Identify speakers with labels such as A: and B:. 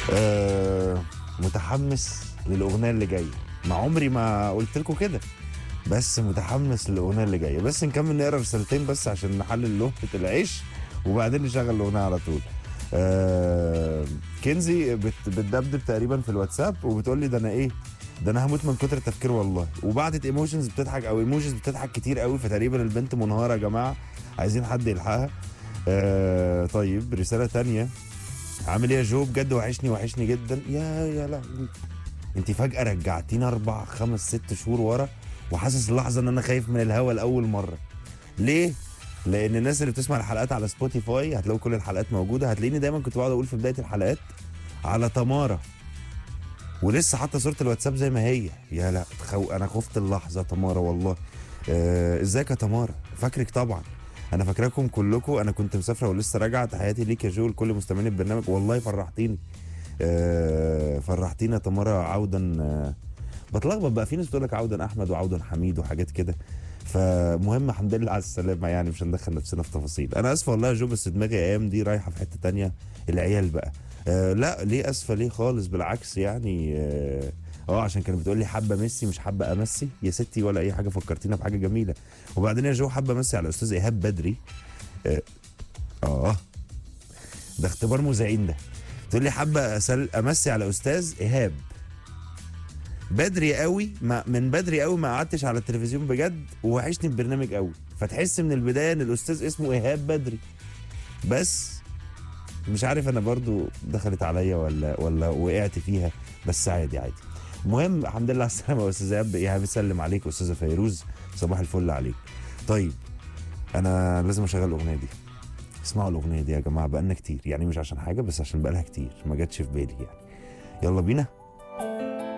A: آه متحمس للاغنيه اللي جايه ما عمري ما قلت لكم كده بس متحمس للاغنيه اللي جايه بس نكمل نقرا رسالتين بس عشان نحلل لقمه العيش وبعدين نشغل الاغنيه على طول آه كنزي بت بتدبدب تقريبا في الواتساب وبتقول لي ده انا ايه ده انا هموت من كتر التفكير والله وبعتت ايموشنز بتضحك او ايموجيز بتضحك كتير قوي فتقريبا البنت منهاره يا جماعه عايزين حد يلحقها آه طيب رساله تانية عامل ايه يا جو بجد وحشني وحشني جدا يا يا لا انت فجاه رجعتينا اربع خمس ست شهور ورا وحاسس اللحظه ان انا خايف من الهوا لاول مره ليه لان الناس اللي بتسمع الحلقات على سبوتيفاي هتلاقوا كل الحلقات موجوده هتلاقيني دايما كنت بقعد اقول في بدايه الحلقات على تمارا ولسه حاطه صوره الواتساب زي ما هي يا لا تخو... انا خفت اللحظه تمارا والله آه، ازيك يا تمارا فاكرك طبعا انا فاكراكم كلكم انا كنت مسافره ولسه راجعه تحياتي ليك يا جو لكل مستمعين البرنامج والله فرحتيني آه، فرحتينا يا تمارا عودا آه، بتلخبط بقى في ناس بتقول لك عودا احمد وعودا حميد وحاجات كده فمهم الحمد لله على السلامه يعني مش هندخل نفسنا في تفاصيل انا اسفه والله يا جو بس دماغي ايام دي رايحه في حته تانية العيال بقى آه لا ليه اسفه ليه خالص بالعكس يعني اه آه، عشان كانت بتقول لي حابه ميسي مش حابه امسي يا ستي ولا اي حاجه فكرتينا بحاجه جميله وبعدين يا جو حابه امسي على الاستاذ ايهاب بدري اه, آه ده اختبار مذيعين ده تقول لي حابه أسل امسي على استاذ ايهاب بدري قوي ما من بدري قوي ما قعدتش على التلفزيون بجد ووحشني البرنامج قوي فتحس من البدايه ان الاستاذ اسمه ايهاب بدري بس مش عارف انا برضو دخلت عليا ولا ولا وقعت فيها بس عادي عادي المهم الحمد لله على السلامه يا استاذ ايهاب ايهاب بيسلم عليك استاذه فيروز صباح الفل عليك طيب انا لازم اشغل الاغنيه دي اسمعوا الاغنيه دي يا جماعه بقالنا كتير يعني مش عشان حاجه بس عشان بقالها كتير ما جاتش في بالي يعني يلا بينا